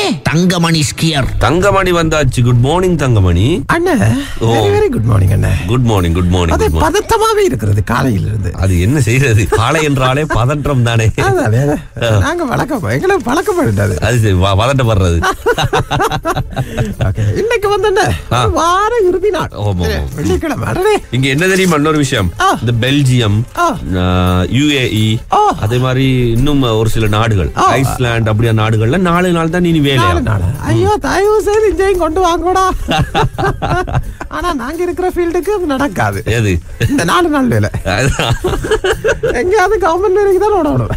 தங்கமணி ஸ்கியர் தங்கமணி வந்தாச்சு good morning Thangamani அண்ணா ஓ. வெரி வெரி குட் மார்னிங் அண்ணா குட் மார்னிங் குட் மார்னிங் அது குட் மார்னிங் பதட்டமாவே இருக்கிறது காலையில இருந்து அது என்ன செய்யறது காலை என்றாலே பதற்றம் தானே அதானே, நாங்க வழக்கம் எங்களை பழக்கப்படுத்தாது அது சரி வ- பதட்டப்படுறது Okay, இன்னைக்கு வந்து என்ன ஆ. வார இறுதி நாள் ஆமா, ஆமா. வெள்ளிக்கிழமை அடடே இங்க என்ன தெரியுமா இன்னொரு விஷயம் ஆ. இந்த பெல்ஜியம் ஆ. யுஏஇ ஆ. அதே மாதிரி இன்னும் ஒரு சில நாடுகள் ஆ. ஐஸ்லாந்து அப்படியா நாடுகள்ல நாலு நாள் தான் இனி வேலையா நாலு நாள் ஐயோ தயவு செய்து இங்கேயும் கொண்டு வாங்கடா ஆனா நாங்க இருக்கிற ஃபீல்டுக்கு அது நடக்காது எது இந்த நாலு நாள் வேலை அதான். எங்கேயாவது கவர்மெண்ட் வேலைக்கு தான் ஓடணும்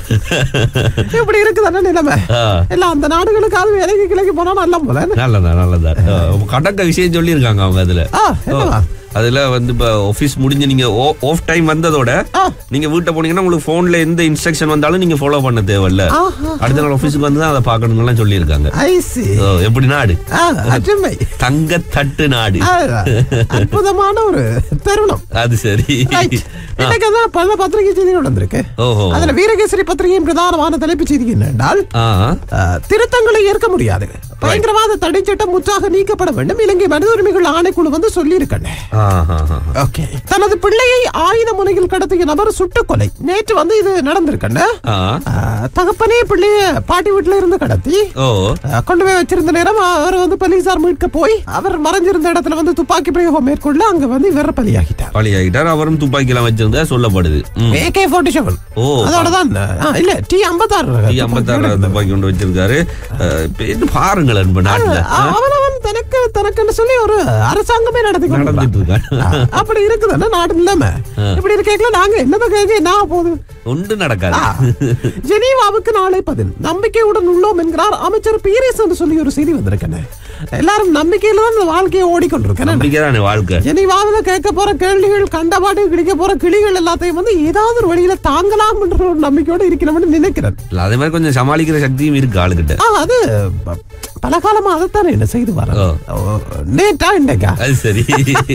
இப்படி இருக்குதானே நிலைமை ஆ. எல்லாம் அந்த நாடுகளுக்காவது வேலைக்கு கிளைக்கு போனா நல்ல போல நல்லதா நல்லதா கடக்க விஷயம் சொல்லி இருக்காங்க அவங்க அதுல ஆ, என்னவா? அதுல வந்து இப்ப ஆபீஸ் முடிஞ்சு நீங்க ஆஃப் டைம் வந்ததோட ஆ. நீங்க வீட்டை போனீங்கன்னா உங்களுக்கு போன்ல எந்த இன்ஸ்ட்ரக்ஷன் வந்தாலும் நீங்க ஃபாலோ பண்ண தேவையில்ல ஆஹா. அடுத்த நாள் ஆபீஸ்க்கு வந்து தான் அதை பார்க்கணும்னு சொல்லி இருக்காங்க ஐசி எப்படி நாடு அருமை தங்க தட்டு நாடு ஆ, அற்புதமான ஒரு தருணம் அது சரி Right. இன்னைக்கு தான் பல பத்திரிகை செய்திகள் வந்திருக்கு ஓஹோ அதுல வீரகேசரி பத்திரிகையின் பிரதானமான தலைப்புச் செய்தி என்னென்றால் ஆ அஹ், திருத்தங்களை ஏற்க முடியாது பயங்கரவாத தடை சட்டம் முற்றாக நீக்கப்பட வேண்டும் இலங்கை மனித உரிமைகள் ஆணைக்குழு வந்து சொல்லியிருக்கேன் ஆஹா, ஆஹா. ஓகே தனது பிள்ளையை ஆயுத முனையில் கடத்திய நபர் சுட்டுக் கொலை நேற்று வந்து இது நடந்திருக்கண்ண ஆ தகப்பனே பிள்ளைய பாட்டி வீட்டுல இருந்து கடத்தி ஓ அஹ், கொண்டு போய் வச்சிருந்த நேரம் அவர் வந்து போலீசார் மீட்க போய் அவர் மறைஞ்சிருந்த இடத்துல வந்து துப்பாக்கி பிரயோகம் மேற்கொள்ள அங்க வந்து இவர் பலியாகிட்டார் பழியாகிட்டார் அவரும் துப்பாக்கி எல்லாம் வச்சிருந்தா சொல்லப்படுது ம். ஏகே ஃபோர்ட்டி செவன் ஓ அதோட தான் ஆ, இல்ல டி ஐம்பத்தாறு டி ஐம்பத்தாறு துப்பாக்கி கொண்டு வச்சிருக்காரு அஹ், இப்ப என்ன பாருங்களேன் இப்ப நாட்டுல அவனவன் தனக்கு தனக்குன்னு சொல்லி ஒரு அரசாங்கமே நடத்தி கொண்டு நடந்துட்டு வரான். இருக்காரு ஆ, அப்படி இருக்குதானே நாடு இல்லாம இப்படி இருக்கல நாங்க என்னதான் கேட்க என்ன ஆகப் போகுது ஒன்று நடக்காது ஆ, ஜெனீவாவுக்கு நாளை பதில் நம்பிக்கையுடன் உள்ளோம் என்கிறார் அமைச்சர் பீரேஸ் என்று சொல்லி ஒரு செய்தி வந்திருக்கேன் எல்லாரும் நம்பிக்கையில தான் இந்த வாழ்க்கையை ஓடிக்கொண்டிருக்கேன் நம்பிக்கைதானே வாழ்க்கை ஜெனீவாவில கேட்க போற கேள்விகள் கண்டபாடு கிடைக்க போற கிளிகள் எல்லாத்தையும் வந்து ஏதாவது ஒரு வழியில தாங்கலாம் என்ற ஒரு நம்பிக்கையோட இருக்கிறவன்னு நினைக்கிறேன் இல்ல, அதே மாதிரி கொஞ்சம் சமாளிக்கிற சக்தியும் இருக்கு ஆளுகிட்ட ஆ, அது ப- பல காலமா அதைத்தானே என்ன செய்து வர ஓ. நேட்டா இன்றைக்கா அது சரி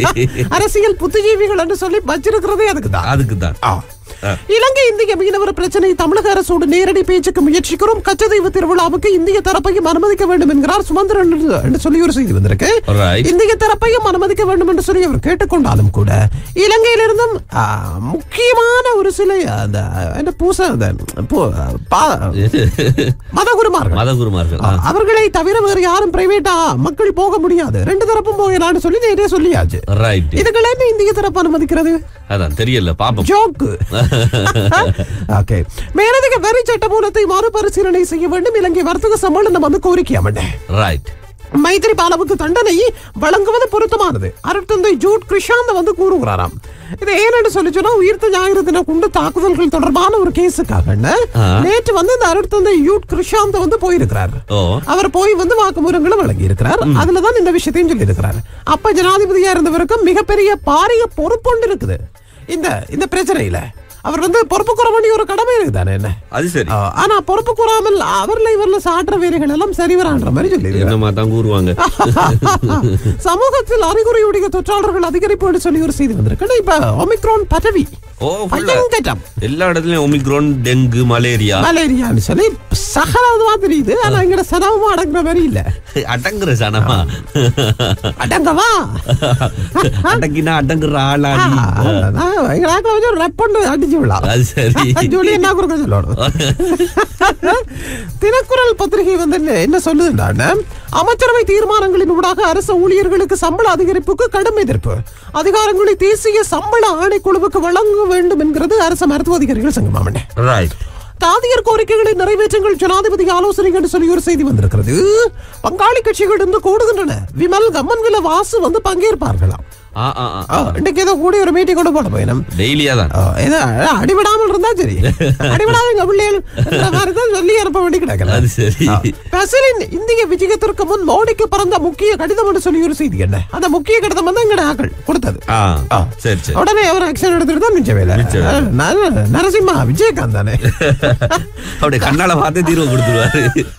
அரசியல் புத்திஜீவிகள் என்று சொல்லி வச்சிருக்கிறதே அதுக்கு தான் அதுக்கு தான் இலங்கை இந்திய மீனவர் பிரச்சனை தமிழக அரசோடு நேரடி பேச்சுக்கு முயற்சிக்கிறோம் கச்சதீவு திருவிழாவுக்கு இந்திய தரப்பையும் அனுமதிக்க வேண்டும் என்கிறார் சுமந்திரன் என்று- என்று சொல்லி ஒரு செய்தி வந்திருக்கு Right. இந்திய தரப்பையும் அனுமதிக்க வேண்டும் என்று சொல்லி அவர் கேட்டுக்கொண்டாலும் கூட இலங்கையிலிருந்தும் ஆ, முக்கியமான ஒரு சில அந்த என்ன பூச அந்த பூ- பா- மதகுருமார்கள் மதகுருமார்கள் ஆ. அவர்களை தவிர வேறு யாரும் பிரைவேட்டா மக்கள் போக முடியாது ரெண்டு தரப்பும் போகலான்னு சொல்லி நேரே சொல்லியாச்சு ரைட் இதுகளை என்ன இந்திய தரப்பு அனுமதிக்கிறது அதான் தெரியல பாப்போம் ஜோக்கு ஓகே மேலதிக வரி சட்ட மூலத்தை மறுபரிசீலனை செய்ய வேண்டும் இலங்கை வர்த்தக சம்மேளனம் வந்து கோரிக்கை அமண்ட ரைட் மைத்திரிபாலவுக்கு தண்டனை வழங்குவது பொருத்தமானது அருட்தந்தை ஜூட் கிருஷாந்த் வந்து கூறுகிறாராம் இது ஏன்னு சொல்லி சொன்னா உயிர்த்த ஞாயிறு தின குண்டு தாக்குதல்கள் தொடர்பான ஒரு கேஸுக்காக ஆ. நேற்று வந்து இந்த அருட்தந்தை யூட் கிருஷாந்த் வந்து போயிருக்கிறார் ஓ அவர் போய் வந்து வாக்குமூலங்களும் வழங்கி இருக்கிறார் அதுலதான் இந்த விஷயத்தையும் சொல்லி இருக்கிறார் அப்ப ஜனாதிபதியா இருந்தவருக்கு மிகப்பெரிய பாரிய பொறுப்புண்டு இருக்குது இந்த இந்த பிரச்சனையில அவர் வந்து பொறுப்பு கூற வேண்டிய ஒரு கடமை இருக்குதானே என்ன அது சரி ஆ, ஆனா பொறுப்பு கூறாமல் அவர்ல இவர்ல சாற்ற வேலைகள் எல்லாம் சரிவரான்ற மாதிரி சொல்லி என்னமா தான் கூறுவாங்க சமூகத்தில் அறிகுறியுடைய தொற்றாளர்கள் அதிகரிப்பு சொல்லி ஒரு செய்தி வந்திருக்கு இப்ப ஒமிக்ரான் பதவி ஓ full ஆ பயங்கரம் எல்லா இடத்துலயும் ஒமிக்ரோன் டெங்கு மலேரியா மலேரியான்னு சொல்லி சகலமா தெரியுது ஆனா எங்கட சனவமா அடங்குற மாதிரி இல்ல அடங்குற சனமா அடங்கவா அடங்கினா அடங்குற ஆளாடி எங்க நாக்கில் வச்சு ஒரு ரப் பண்ணு அடிச்சு விடலாம் அது சரி ஜூலி என்ன கொடுக்க சொல்லணும் தினக்குரல் பத்திரிகை வந்து என்ன- என்ன சொல்லுதுன்னா அமைச்சரவை தீர்மானங்களின் ஊடாக அரசு ஊழியர்களுக்கு சம்பள அதிகரிப்புக்கு கடும் எதிர்ப்பு அதிகாரங்களை தேசிய சம்பள ஆணைக்குழுவுக்கு வழங்க வேண்டும் என்கிறது அரசு மருத்துவ அதிகாரிகள் சங்கமாமண்ணே ரைட் தாதியர் கோரிக்கைகளை நிறைவேற்றுங்கள் ஜனாதிபதி ஆலோசனை என்று சொல்லி ஒரு செய்தி வந்திருக்கிறது பங்காளி கட்சிகள் இருந்து கூடுகின்றன விமல் கம்மன்வில வாசு வந்து பங்கேற்பார்களாம் ஆ ஆ ஆ ஆ, இன்னைக்கு ஏதோ கூடி ஒரு மீட்டிங் கொண்டு போட போயிடும் டெய்லியா தான் ஏதோ அடிவிடாமல் இருந்தா சரி அடிவிடாதீங்க பிள்ளைகள் என்ற மாதிரி தான் சொல்லி அனுப்ப வேண்டி கிடக்கல அது சரி பசலின் இந்திய விஜயத்திற்கு முன் மோடிக்கு பிறந்த முக்கிய கடிதம் என்று சொல்லி ஒரு செய்தி என்ன அந்த முக்கிய கடிதம் வந்து எங்கட ஆக்கள் கொடுத்தது ஆ ஆ. சரி சரி உடனே அவர் ஆக்ஷன் எடுத்துட்டு தான் மிச்ச வேலை மிச்ச வேலை. ந- நரசிம்மா விஜயகாந்த் தானே அப்படியே கண்ணால பார்த்தே தீர்வு கொடுத்துருவாரு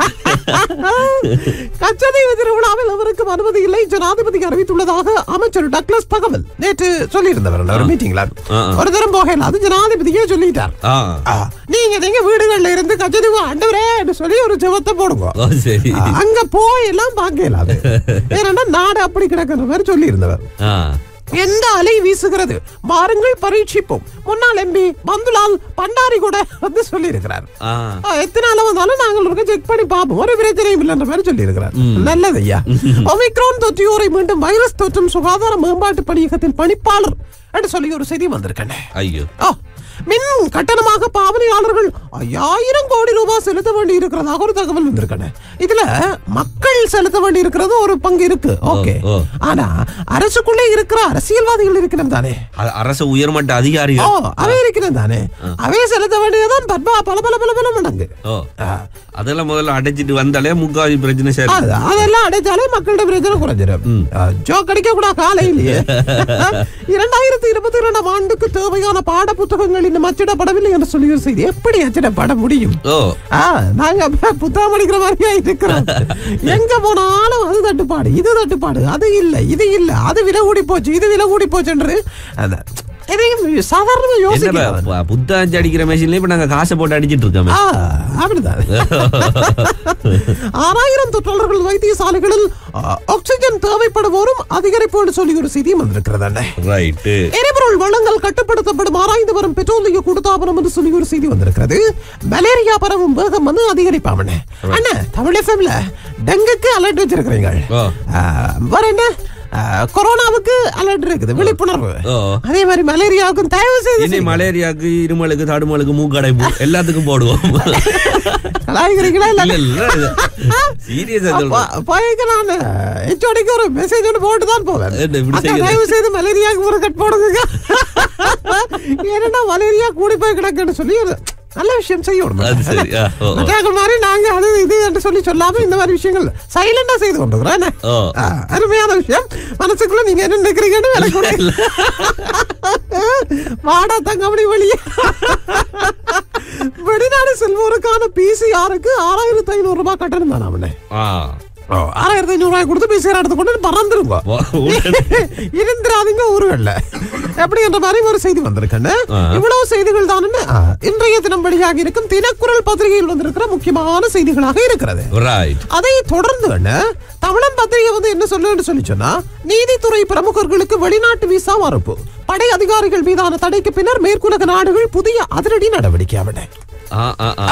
கச்சதீவு திருவிழாவில் அவருக்கும் அனுமதி இல்லை ஜனாதிபதி அறிவித்துள்ளதாக அமைச்சர் டக்ளஸ் தகவல் நேற்று சொல்லியிருந்தவர் ஒரு மீட்டிங்ல ஆ, ஆ. ஒரு தரம் போகல அது ஜனாதிபதியே சொல்லிட்டார் ஆ ஆ, நீங்க நீங்க வீடுகள்ல இருந்து கச்சதீவு ஆண்டவரே சொல்லி ஒரு ஜெபத்தை போடுங்க ஓ சரி ஆ, அங்க போய் எல்லாம் பார்க்க இயலாது ஏன்னா நாடு அப்படி கிடக்கிற மாதிரி சொல்லி இருந்தவர் ஆ எந்த அலை வீசுகிறது மாறுங்கள் பரீட்சிப்போம் முன்னாள் எம்பி பந்துலால் பண்டாரி கூட வந்து சொல்லி இருக்கிறார் ஆ எத்தனை நாள் வந்தாலும் நாங்கள் இருக்க செக் பண்ணி பார்ப்போம் ஒரு பிரச்சனையும் இல்லைன்ற மாதிரி சொல்லி இருக்கிறார் நல்லது ஐயா ஒமிக்ரான் தொற்றியோரை மீண்டும் வைரஸ் தொற்றும் சுகாதார மேம்பாட்டு பணியகத்தின் பணிப்பாளர் என்று சொல்லி ஒரு செய்தி வந்திருக்கேன் ஐயோ ஆ, மின் கட்டணமாக பாவனையாளர்கள் ஐயாயிரம் கோடி ரூபாய் செலுத்த வேண்டி இருக்கிறதாக ஒரு தகவல் வந்திருக்கேன் இதுல மக்கள் செலுத்த வேண்டி இருக்கிறது ஒரு பங்கு இருக்கு ஓகே ஓ. ஆனா அரசுக்குள்ளே இருக்கிற அரசியல்வாதிகள் இருக்கிறது தானே அ- அரசு உயர்மட்ட ஓ அதிகாரிகள் அவை இருக்கிறது தானே அவை செலுத்த வேண்டியதுதான் பத்மா பல பல பல பல மடங்கு ஓ ஆ, அதெல்லாம் முதல்ல அடைச்சிட்டு வந்தாலே முக்காவாசி பிரச்சனை சரி அது- அதெல்லாம் அடைச்சாலே மக்களோட பிரச்சனை குறைஞ்சிடும் ஜோ கிடைக்க கூட காலையிலேயே இரண்டாயிரத்தி இருபத்தி இரண்டாம் ஆண்டுக்கு தேவையான பாட புத்தகங்கள் இன்னும் அச்சிடப்படவில்லை என்று சொல்லி ஒரு செய்தி எப்படி அச்சிடப்பட முடியும் ஓ ஆ, நாங்க அப்ப புத்தகம் படிக்கிற மாதிரியா இருக்கிறோம் எங்க போனாலும் அது தட்டுப்பாடு இது தட்டுப்பாடு அது இல்ல இது இல்ல அது விலை கூடி போச்சு இது விலை கூடி போச்சுன்று அந்த எதையும் சாதாரணமா என்ன யோசிக்கிறோம் ப- புத்தகம் அடிக்கிற மெஷின்ல இப்ப நாங்க காசை போட்டு அடிச்சிட்டு இருக்கோமே ஆ, அப்படிதான் ஆறாயிரம் தொற்றாளர்கள் வைத்தியசாலைகளில் ஆ, ஆக்சிஜன் தேவைப்படுவோரும் அதிகரிப்பு சொல்லி ஒரு செய்தியும் வந்திருக்கிறது ரைட்டு எரிபொருள் வளங்கள் கட்டுப்படுத்தப்படும் ஆராய்ந்து வரும் பெட்ரோலிய கூடுதாபனம் என்று சொல்லி ஒரு செய்தி வந்திருக்கிறது மலேரியா பரவும் வேகம் வந்து அதிகரிப்பாமண்ணே அண்ணா தமிழ் எஃப்எம்ல டெங்குக்கு அலர்ட் வச்சிருக்கிறீங்க ஓ ஆ, வேற என்ன ஆ, கொரோனாவுக்கு அலர்ட் இருக்குது விழிப்புணர்வு ஓ அதே மாதிரி மலேரியாவுக்கும் தயவு செய்து இனி மலேரியாக்கு இருமலுக்கு தடுமலுக்கு மூக்கடைப்பு எல்லாத்துக்கும் போடுவோம் கலாய்க்கிறீங்களா இல்ல இல்ல இல்ல சீரியஸா சொல்றேன் போய்க்கு நான் ஹெச்ஓடிக்கு ஒரு மெசேஜ் ஒன்று போட்டு தான் போவேன் என்ன இப்படி அக்கா, செய்யுது? தயவு செய்து மலேரியாவுக்கு ஒரு கட் போடுங்க ஏன்னா மலேரியா கூடி போய் கிடக்குன்னு சொல்லி ஒரு நல்ல விஷயம் செய்யணும் அது சரி ஆ, ஓ, ஓ. மற்றவர்கள் மாதிரி நாங்க அது இது என்று சொல்லி சொல்லாம இந்த மாதிரி விஷயங்கள் சைலண்டா செய்து கொண்டுக்கிறோம் ஓ. அருமையான விஷயம் மனசுக்குள்ள நீங்க என்ன நினைக்கிறீங்கன்னு எனக்கு கூட வாடா தங்கமணி வழியே வெளிநாடு செல்வோருக்கான பிசிஆருக்கு ஆறாயிரத்தி ஐநூறு ரூபாய் கட்டணம் தானே அவனே ஆ ஆறாயிரத்தி ஐநூறு ரூபாய் கொடுத்து பிசிஆர் எடுத்துக்கொண்டு பறந்துருங்க ஓ, உடனே. இருந்திராதீங்க ஊர்கள்ல எப்படி என்ற மாதிரி ஒரு செய்தி வந்திருக்கேன்னு ஆ. இவ்வளவு செய்திகள் தான் இன்றைய தினம் வெளியாக இருக்கும் தினக்குரல் பத்திரிகையில் வந்திருக்கிற முக்கியமான செய்திகளாக இருக்கிறது ரைட் அதை தொடர்ந்து அண்ணா, தமிழன் பத்திரிகை வந்து என்ன சொல்லுன்னு சொல்லி சொன்னா நீதித்துறை பிரமுகர்களுக்கு வெளிநாட்டு விசா மறுப்பு படை அதிகாரிகள் மீதான தடைக்கு பின்னர் மேற்குலக நாடுகள் புதிய அதிரடி நடவடிக்கை அவன ஆ ஆ ஆ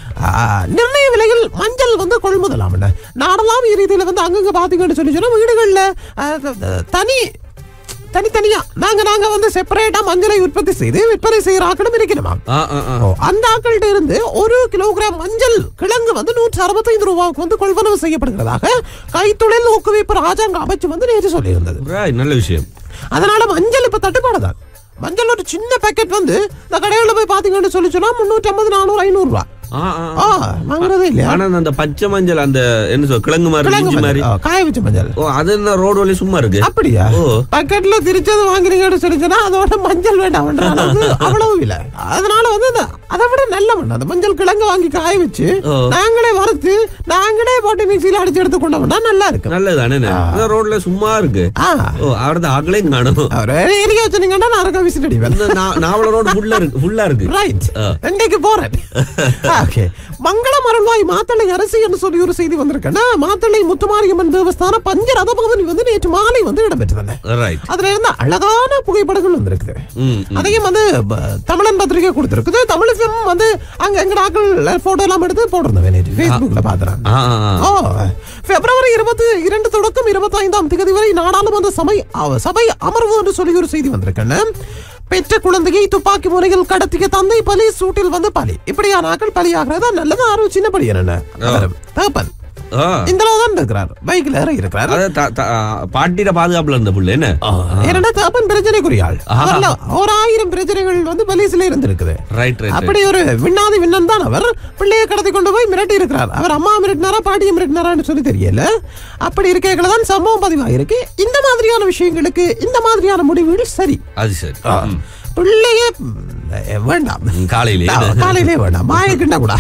நிர்ணய விலையில் மஞ்சள் வந்து கொள்முதல் ஆமண்ண நாடெல்லாம் ரீதியில வந்து அங்கங்க பாத்தீங்கன்னு சொல்லி சொன்னா வீடுகள்ல அஹ், த- த- தனி தனித்தனியா நாங்க நாங்க வந்து செப்பரேட்டா மஞ்சளை உற்பத்தி செய்து விற்பனை செய்யற ஆக்களும் இருக்கணுமா ஆ ஆ ஆ ஓ, அந்த ஆக்கள்கிட்ட இருந்து ஒரு கிலோகிராம் மஞ்சள் கிழங்கு வந்து நூற்றி அறுபத்தைந்து ரூபாய்க்கு வந்து கொள்வனவு செய்யப்படுகிறதாக கைத்தொழில் ஊக்குவிப்பு ராஜாங்க அமைச்சு வந்து நேற்று சொல்லியிருந்தது ரைட் நல்ல விஷயம் அதனால மஞ்சள் இப்ப தட்டுப்பாடு தான் மஞ்சள் ஒரு சின்ன பேக்கெட் வந்து இந்த கடையில போய் பாத்தீங்கன்னு சொல்லி சொன்னா முன்னூற்றி ஐம்பது நானூறு ஐநூறு ரூபாய் ஆ ஆ ஆ வாங்குறதே இல்லையா ஆனா அந்த பச்சை மஞ்சள் அந்த என்ன சொல் கிழங்கு மாதிரி கிழங்கு இஞ்சி மாதிரி மஞ்சள். ஆ, காய வச்ச மஞ்சள் ஓ அது என்ன ரோடு வழி சும்மா இருக்கு அப்படியா ஓ. பக்கெட்ல திரிச்சது வாங்குறீங்கன்னு சொல்லிச்சுன்னா அதோட மஞ்சள் வேண்டாம் அளவுக்கு அவ்வளவு இல்ல அதனால வந்து இந்த- அதை விட நல்ல மண் அந்த மஞ்சள் கிழங்கு வாங்கி காய வச்சு ஓ. நாங்களே வறுத்து நாங்களே போட்டு மிக்சியில அடிச்சு எடுத்து கொண்டோம்னா நல்லா இருக்கும் நல்லதானே ரோட்ல சும்மா இருக்கு ஆ ஓ அவரது ஆகலையும் காணும் அவர் ஏரியா வச்சுனீங்கன்னா நான் இருக்க விசிட் அடிப்பேன் இந்த நா- நாவல ரோடு ஃபுல்லா இருக்கு ஃபுல்லா இருக்கு ரைட் ஆ. இன்னைக்கு போறேன் ஓகே மங்களம் அருள்வாய் மாத்தளை அரசு என்று சொல்லி ஒரு செய்தி வந்திருக்கேன்னா மாத்தளை முத்துமாரியம்மன் தேவஸ்தான பஞ்ச ரத பவனி வந்து நேற்று மாலை வந்து இடம்பெற்றதுன்னு ரைட் அதுல இருந்து அழகான புகைப்படங்கள் வந்திருக்குது ம் ம். அதையும் வந்து ப- தமிழன் பத்திரிகை கொடுத்திருக்குது தமிழ் film வந்து அங்க எங்க ஆக்கள் போட்டோ எல்லாம் எடுத்து போட்டிருந்தேன் நேற்று ஃபேஸ்புக்ல பாத்துறேன் ஆ ஆ ஆ. ஓ பிப்ரவரி இருபத்தி இரண்டு தொடக்கம் இருபத்தி ஐந்தாம் தேதி வரை நாடாளுமன்ற சபை அவ- சபை அமர்வு என்று சொல்லி ஒரு செய்தி வந்திருக்கேன்னு பெற்ற குழந்தையை துப்பாக்கி முறையில் கடத்திய தந்தை பலி சூட்டில் வந்து பலி இப்படியான ஆக்கள் பலியாகிறதா நல்லது ஆர்வம் சின்ன படி என்ன தகப்பன் ஆ. இந்த அளவு தான் இருக்கிறார் பைக்ல ஏற இருக்கிறார் அத த- த- பாட்டிட பாதுகாப்புல இருந்த புள்ள என்ன ஏன்னா தகப்பன் பிரச்சனைக்குரியாள் அவர்ல ஒரு ஆயிரம் பிரச்சனைகள் வந்து பலிசில இருந்திருக்குது ரைட் ரைட் அப்படி ஒரு விண்ணாதி விண்ணன் தான் அவர் பிள்ளையை கடத்தி கொண்டு போய் மிரட்டி இருக்கிறார் அவர் அம்மா மிரட்டினாரா பாட்டியை மிரட்டினாரான்னு சொல்லி தெரியல அப்படி இருக்கைகளை தான் சம்பவம் பதிவாயிருக்கு இந்த மாதிரியான விஷயங்களுக்கு இந்த மாதிரியான முடிவுகள் சரி அது சரி ம். பிள்ளையே ம், அஹ், வேண்டாம் காலையிலே நான் காலையிலே வேண்டாம் மாய கிண்ட கூட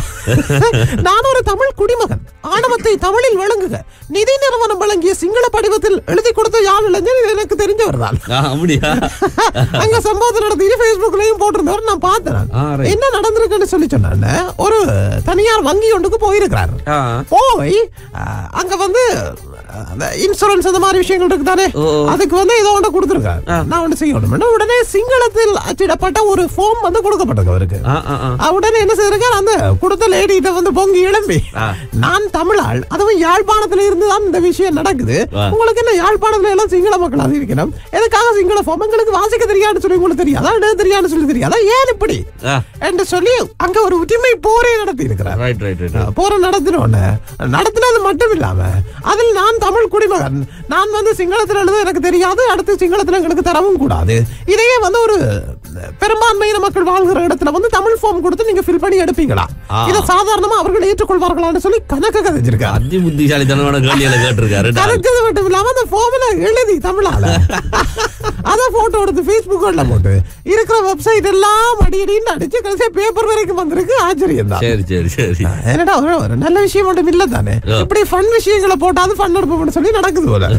நான் ஒரு தமிழ் குடிமகன் ஆணவத்தை தமிழில் வழங்குக நிதி நிறுவனம் வழங்கிய சிங்கள படிவத்தில் எழுதி கொடுத்த யாழ் இளைஞர் இது எனக்கு தெரிஞ்சவர் தான் ஆ, அப்படியா அங்க சம்பவத்தை நடத்தி Facebookலயும் போட்டிருந்தவர் நான் பார்த்தேன் ஆ, right. என்ன நடந்திருக்குன்னு சொல்லி சொன்னாங்க ஒரு தனியார் வங்கி ஒன்றுக்கு போயிருக்கிறார் ஆ. போய் அஹ், அங்க வந்து இன்சூரன்ஸ் அந்த மாதிரி விஷயங்கள் இருக்கு தானே ஓ, ஓ. அதுக்கு வந்து ஏதோ ஒன்று கொடுத்துருக்காரு நான் ஒன்று செய்யணும் உடனே சிங்களத்தில் அச்சிடப்பட்ட ஒரு ஃபார்ம் வந்து கொடுக்கப்பட்டது அவருக்கு ஆ, ஆ, ஆ. அஹ் உடனே என்ன செய்யறாரு அந்த கொடுத்த லேடிகிட்ட வந்து பொங்கி எழும்பி ஆ. நான் தமிழாள் அதுவும் யாழ்ப்பாணத்துல இருந்து தான் இந்த விஷயம் நடக்குது ஆ. உங்களுக்கு என்ன யாழ்ப்பாணத்துல எல்லாம் சிங்கள மக்கள் அது இருக்கணும் எதுக்காக சிங்கள ஃபார்ம் எங்களுக்கு வாசிக்க தெரியாதுன்னு சொல்லி உங்களுக்கு தெரியாதா எழுத தெரியாதுன்னு சொல்லி தெரியாதா ஏன் இப்படி ஆ. என்று சொல்லி அங்க ஒரு உரிமை போரே நடத்தி இருக்கிறார் ரைட் ரைட் ரைட் போற நடத்தினோன்னு நடத்தினது மட்டும் இல்லாம அதில் நான் தமிழ் குடிமகன் நான் வந்து சிங்களத்தில் எழுத எனக்கு தெரியாது அடுத்து சிங்களத்தில் எனக்கு தரவும் கூடாது இதையே வந்து ஒரு பெரும்பான்மையின மக்கள் வாழ்கிற இடத்துல வந்து தமிழ் ஃபார்ம் கொடுத்து நீங்க ஃபில் பண்ணி எடுப்பீங்களா ஆ. இதை சாதாரணமா அவர்கள் ஏற்றுக்கொள்வார்களான்னு சொல்லி கணக்கு கதைச்சிருக்காரு அதி புத்திசாலித்தனமான கேள்விகளை கேட்டிருக்காரு டால். கணக்கு மட்டும் இல்லாம அந்த ஃபார்ம்ல எழுதி தமிழால அத போட்டோ எடுத்து ஃபேஸ்புக்ல போட்டு இருக்கிற வெப்சைட் எல்லாம் அடி அடின்னு அடிச்சு கடைசியா பேப்பர் வரைக்கும் வந்திருக்கு ஆச்சரியம் தான் சரி சரி சரி என்னடா ஒரு ஒரு நல்ல விஷயம் மட்டும் இல்ல தானே ஆ. இப்படி ஃபன் விஷயங்களை போட்டாது ஃபன் எடுப்போம்னு சொல்லி நடக்குது போல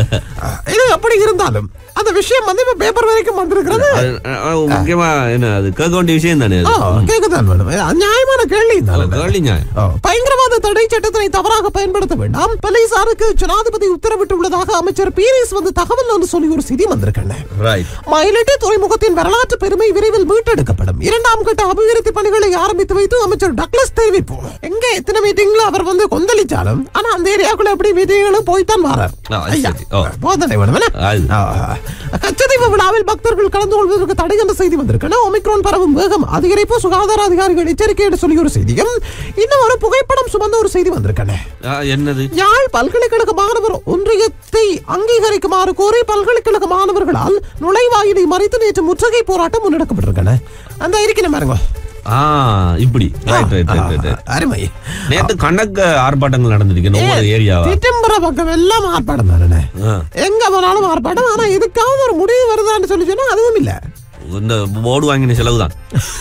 இது எப்படி இருந்தாலும் அந்த விஷயம் வந்து இப்ப பேப்பர் வரைக்கும் வந்திருக்கிறது அது, அஹ், முக்கியமா என்ன அது கேட்க வேண்டிய விஷயம் தானே ஆ, கேக்குதான் மேடம் அது நியாயமான கேள்வி தானே கேள்விங்க ஆ, பயங்கரவாத தடை சட்டத்தினை தவறாக பயன்படுத்த வேண்டாம் போலீசாருக்கு ஜனாதிபதி உத்தரவிட்டுள்ளதாக அமைச்சர் பீரிஸ் வந்து தகவல் வந்து சொல்லி ஒரு செய்தி வந்திருக்கேன் ரைட் மயிலட்டி துறைமுகத்தின் வரலாற்று பெருமை விரைவில் மீட்டெடுக்கப்படும் இரண்டாம் கட்ட அபிவிருத்தி பணிகளை ஆரம்பித்து வைத்து அமைச்சர் டக்ளஸ் தெரிவிப்போம் எங்க எத்தனை மீட்டிங்ல அவர் வந்து கொந்தளிச்சாலும் ஆனா அந்த ஏரியாக்குள்ள எப்படி மீட்டிங்களும் போய்த்தான் மாறார் ஆ, அது ஐயா, சரி. ஓ. போதனை வேணும் என்ன? அது. ஆ, கச்சதீவு விழாவில் பக்தர்கள் கலந்து கொள்வதற்கு தடை என்ற செய்தி வந்திருக்கன ஒமிக்ரான் பரவும் வேகம் அதிகரிப்பு சுகாதார அதிகாரிகள் எச்சரிக்கை என்று சொல்லி ஒரு செய்தியும் இன்னும் ஒரு புகைப்படம் சுமந்த ஒரு செய்தி வந்திருக்கன என்னது யாழ் பல்கலைக்கழக மாணவர் ஒன்றியத்தை அங்கீகரிக்குமாறு கோரி பல்கலைக்கழக மாணவர்களால் நுழைவாயிலை மறைத்து நேற்று முற்றுகை போராட்டம் முன்னெடுக்கப்பட்டிருக்கன அந்த இருக்கணும் பாருங்க ஆ இப்படி ரைட் ரைட் ரைட் ரைட் ஆ, அருமை நேத்து கணக்க ஆர்ப்பாட்டங்கள் நடந்திருக்கு ஒவ்வொரு ஏரியாவா திட்டம்பர பக்கம் எல்லாம் ஆர்ப்பாட்டம் தானே ஆ. எங்க போனாலும் ஆர்ப்பாட்டம் ஆனா இதுக்காவது ஒரு முடிவு வருதான்னு சொல்லி சொன்னா அதுவும் இல்ல இந்த போர்டு வாங்கின செலவு தான்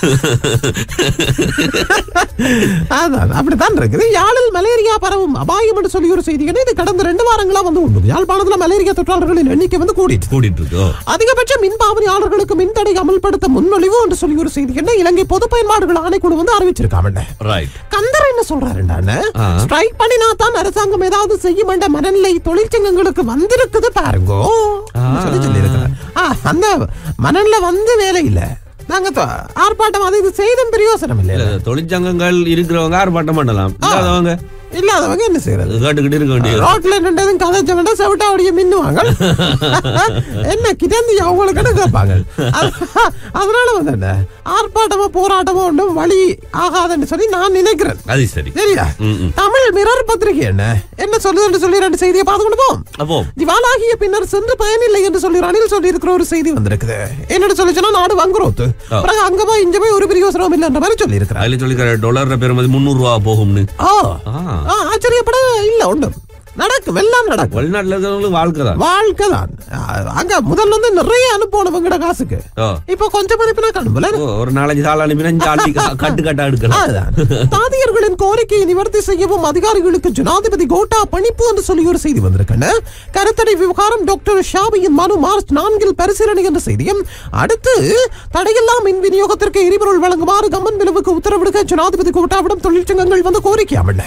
அதான் அப்படித்தான் இருக்குது யாழில் மலேரியா பரவும் அபாயம் என்று சொல்லி ஒரு செய்திகள் இது கடந்த ரெண்டு வாரங்களா வந்து உண்டு யாழ்ப்பாணத்துல மலேரியா தொற்றாளர்களின் எண்ணிக்கை வந்து கூடிட்டு கூட்டிட்டு இருக்கு ஓ. அதிகபட்ச மின் பாவனையாளர்களுக்கு மின்தடை அமல்படுத்த முன்மொழிவு என்று சொல்லி ஒரு செய்தி என்ன இலங்கை பொது பயன்பாடுகள் ஆணைக்குழு வந்து அறிவிச்சிருக்காங்க ரைட் கந்தர் என்ன சொல்றாருண்டான்னு ஆ. ஸ்ட்ரைக் பண்ணினா தான் அரசாங்கம் ஏதாவது செய்யும் என்ற மனநிலை தொழிற்சங்கங்களுக்கு வந்திருக்குது பாருங்கோ சொல்லி சொல்லியிருக்கிறார். ஆ, அந்த மனநிலை வந்து வேலை இல்ல நாங்க தொ- ஆர்ப்பாட்டம் அது இது செய்தும் பிரயோசனம் இல்ல இல்ல, தொழிற்சங்கங்கள் இருக்கிறவங்க ஆர்ப்பாட்டம் பண்ணலாம் இல்லாதவங்க இல்லாதவங்க என்ன செய்யறது கேட்டுக்கிட்டு இருக்க வேண்டியது ரோட்ல நின்றதும் கதைச்ச வேண்டாம் செவிட்டா அப்படியே மின்னுவாங்க என்ன கிடந்து அவங்களுக்கு கேட்பாங்க அது- அதனால வந்து என்ன ஆர்ப்பாட்டமோ போராட்டமோ ஒன்றும் வழி ஆகாதுன்னு சொல்லி நான் நினைக்கிறேன் அது சரி சரியா ம், ம். தமிழ் மிரர் பத்திரிகை என்ன என்ன சொல்லுதுன்னு சொல்லி ரெண்டு செய்தியை பார்த்து கொண்டு போவோம் அப்போ திவாலாகிய பின்னர் சென்று பயனில்லை என்று சொல்லி ரணில் சொல்லி இருக்கிற ஒரு செய்தி வந்திருக்குது என்னன்னு சொல்லி சொன்னா நாடு வங்குரோத்து ஆ. பிறகு அங்க போய் இங்க போய் ஒரு பிரயோசனம் இல்லைன்ற மாதிரி சொல்லி இருக்கிறார் அதுல சொல்லிக்கிற டாலர் பெருமதி முந்நூறு ரூபா போகும்னு ஆ ஆ, ஆ, ஆச்சரியப்பட இல்ல ஒன்றும் நடக்கும் எல்லாம் நடக்கும் வெளிநாட்டுல இருக்கிறவங்களுக்கு வாழ்க்கை தான் வாழ்க்கை தான் அங்க முதல்ல வந்து நிறைய அனுப்பணுங்கிற காசுக்கு ஓ. இப்ப கொஞ்சம் அனுப்பினா காணும்ல ஓ, ஒரு நாலஞ்சு தாள் அனுப்பினா ஜாலி கட்டு கட்டா எடுக்கலாம் அதுதான். தாதியர்களின் கோரிக்கையை நிவர்த்தி செய்யவும் அதிகாரிகளுக்கு ஜனாதிபதி கோட்டா பணிப்பு என்று சொல்லி ஒரு செய்தி வந்திருக்கன கருத்தடை விவகாரம் டாக்டர் ஷாபியின் மனு மார்ச் நான்கில் பரிசீலனை என்ற செய்தியும் அடுத்து தடையில்லா மின் விநியோகத்திற்கு எரிபொருள் வழங்குமாறு கம்மன் விளைவுக்கு உத்தரவிடுக ஜனாதிபதி கோட்டாவிடம் தொழிற்சங்கங்கள் வந்து கோரிக்கை அமல்ல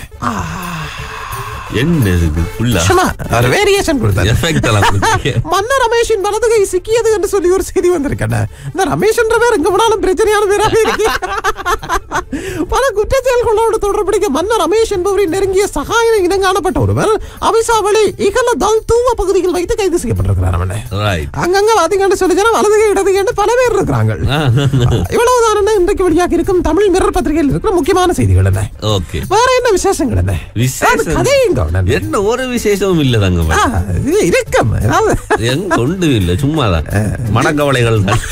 என்ன இதுக்கு ஃபுல்லா சும்மா ஒரு வேரியேஷன் கொடுத்தாரு எஃபெக்ட் எல்லாம் கொடுத்தீங்க. மன்னர் ரமேஷின் வலதுகை சிக்கியது என்று சொல்லி ஒரு செய்தி வந்திருக்கேன் இந்த ரமேஷ் என்ற பேர் எங்க போனாலும் பிரச்சனையான பேராக இருக்கு பல குற்றச்செயல்களோடு தொடர்புடைய மன்னர் ரமேஷ் என்பவரின் நெருங்கிய சகாய இனங்காணப்பட்ட ஒருவர் அவிசாவளி இகல தல் தூவ பகுதியில் வைத்து கைது செய்யப்பட்டிருக்கிறார் அவனை Right. அங்கங்க வாதிங்கன்னு சொல்லி சொன்னா வலதுகை இடதுகை என்று பல பேர் இருக்கிறாங்க ஆ, இவ்வளவுதான் என்ன இன்றைக்கு வெளியாக இருக்கும் தமிழ் மிரர் பத்திரிகையில் இருக்கிற முக்கியமான செய்திகள் என்ன ஓகே வேற என்ன விசேஷங்கள் என்ன விசேஷம். அது கதையுங்க உடனே. என்ன ஒரு விசேஷமும் இல்ல தங்க ஆ, இது இருக்கும் அதாவது எங்க கொண்டு இல்ல சும்மாதான் மனக்கவலைகள் தான்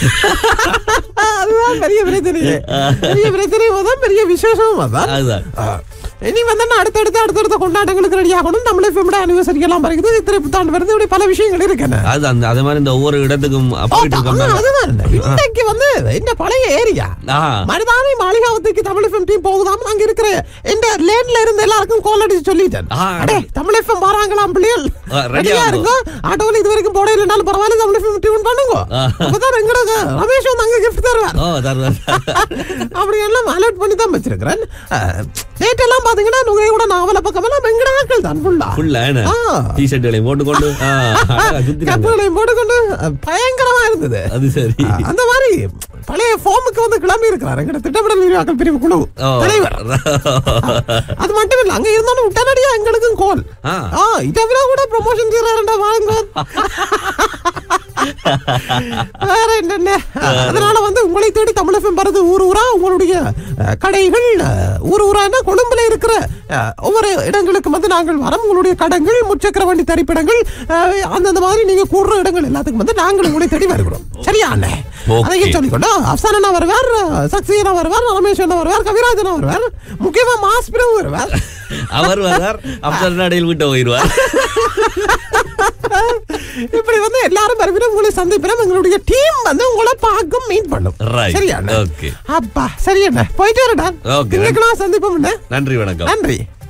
அதுதான் பெரிய பிரச்சனை பெரிய பிரச்சனை அதான் பெரிய விசேஷமும் அதான் அதுதான் ஆ, இனி வந்து என்ன அடுத்தடுத்து அடுத்தடுத்த கொண்டாட்டங்களுக்கு ரெடி ஆகணும் தமிழ் எஃப்எம் அனிவர்சரி எல்லாம் வருது இத்திரை புத்தாண்டு வருது இப்படி பல விஷயங்கள் இருக்கு என்ன அது அந்த அதே மாதிரி இந்த ஒவ்வொரு இடத்துக்கும் போயிட்டு ஆ, இருக்கோம் அதுதான் என்ன. இன்னைக்கு வந்து இந்த பழைய ஏரியா ஆ. மருதானை மாளிகாவத்துக்கு தமிழ் எஃப்எம் டீம் போகுதாம் அங்க இருக்கிற இந்த லேன்ல இருந்து எல்லாருக்கும் கால் அடிச்சு சொல்லிட்டேன் ஆ. அடே தமிழ் எஃப்எம் வராங்களாம் பிள்ளைகள் ஆ, ready ரெடியா ஆகுங்க. இருங்க ஆட்டோவில் இது வரைக்கும் போட இல்லைனாலும் பரவாயில்ல தமிழ் எஃப்எம் டியூன் பண்ணுங்க ஆ. அப்பதான் எங்களுக்கு ரமேஷ் வந்து அங்க கிஃப்ட் தருவார் ஓ தருவார் அப்படி எல்லாம் அலர்ட் பண்ணி தான் வச்சிருக்கிறேன் நேற்றெல்லாம் பாத்தீங்கன்னா நுகையோட நாவல பக்கமெல்லாம் வெங்கடாக்கள் தான் ஃபுல்லா ஃபுல்லா என்ன ஆ. டி ஷர்ட்டுகளையும் போட்டுக்கொண்டு ஆ, அழகா சுத்தினாங்க. கப்புகளையும் போட்டுக்கொண்டு அஹ், பயங்கரமா இருந்தது அது சரி அஹ், அந்த மாதிரி பழைய ஃபார்முக்கு வந்து கிளம்பி இருக்கிறார் எங்கட திட்டமிடல் விரிவாக்கல் பிரிவு குழு ஓ. தலைவர் அது மட்டும் இல்ல அங்க இருந்தாலும் உடனடியா எங்களுக்கும் கோல் ஆ. ஆ இதை விட கூட ப்ரொமோஷன் செய்யறாருண்டா வாங்க வேற என்னென்ன அதனால வந்து உங்களை தேடி தமிழகம் வருது ஊர் ஊரா உங்களுடைய அஹ், கடைகள் அஹ், ஊர் ஊரானா கொழும்புல இருக்கிற அஹ், ஒவ்வொரு இடங்களுக்கு வந்து நாங்கள் வரோம் உங்களுடைய கடங்கள் முச்சக்கர வண்டி தரிப்பிடங்கள் அஹ், அந்தந்த மாதிரி நீங்க கூடுற இடங்கள் எல்லாத்துக்கும் வந்து நாங்கள் உங்களை தேடி வருகிறோம் சரியா அண்ணே Okay. அதையும் சொல்லிக்கொண்டு அப்சான் அண்ணா வருவார் சக்தியனா வருவார் ரமேஷ் அண்ணா வருவார் கவிராஜ் அண்ணா வருவார் முக்கியமா மாஸ் பிரபு வருவார் அவர் வரார் அப்சர் நாடையில் விட்டு போயிடுவார் இப்படி வந்து எல்லாரும் வருவினம் உங்களை சந்திப்பினம் எங்களுடைய டீம் வந்து உங்களை பார்க்கும் மீட் பண்ணும் Right. சரியா அண்ணா? Okay. அப்பா சரி அண்ணா போயிட்டு வரடா Okay. இன்னைக்கெல்லாம் சந்திப்போம் அண்ணா. நன்றி வணக்கம் நன்றி